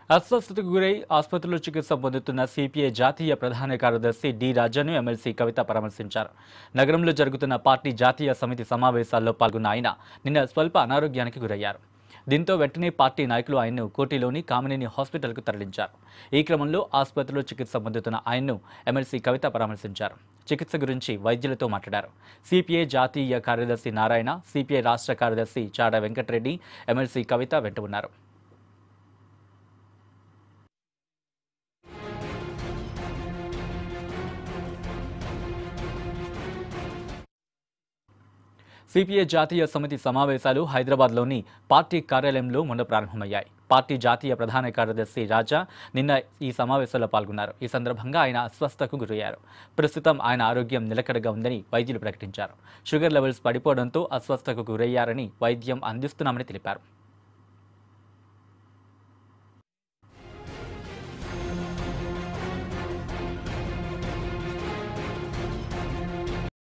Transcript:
అస్వస్థతకు గురై ఆసుపత్రిలో చికిత్స పొందుతున్న సిపిఐ జాతీయ ప్రధాన కార్యదర్శి డి రాజాను ఎమ్మెల్సీ కవిత పరామర్శించారు నగరంలో జరుగుతున్న పార్టీ జాతీయ సమితి సమావేశాల్లో పాల్గొన్న ఆయన నిన్న స్వల్ప అనారోగ్యానికి గురయ్యారు దీంతో వెంటనే పార్టీ నాయకులు ఆయన్ను కోటిలోని కామినేని హాస్పిటల్కు తరలించారు ఈ క్రమంలో ఆసుపత్రిలో చికిత్స పొందుతున్న ఆయన్ను ఎమ్మెల్సీ కవిత పరామర్శించారు చికిత్స గురించి వైద్యులతో మాట్లాడారు సిపిఐ జాతీయ కార్యదర్శి నారాయణ సిపిఐ రాష్ట్ర కార్యదర్శి చాడ వెంకటరెడ్డి ఎమ్మెల్సీ కవిత వెంట ఉన్నారు సిపిఐ జాతీయ సమితి సమావేశాలు హైదరాబాద్లోని పార్టీ కార్యాలయంలో మొన్న ప్రారంభమయ్యాయి పార్టీ జాతీయ ప్రధాన కార్యదర్శి రాజా నిన్న ఈ సమావేశంలో పాల్గొన్నారు ఈ సందర్భంగా ఆయన అస్వస్థకు గురయ్యారు ప్రస్తుతం ఆయన ఆరోగ్యం నిలకడగా ఉందని వైద్యులు ప్రకటించారు షుగర్ లెవెల్స్ పడిపోవడంతో అస్వస్థకు గురయ్యారని వైద్యం అందిస్తున్నామని తెలిపారు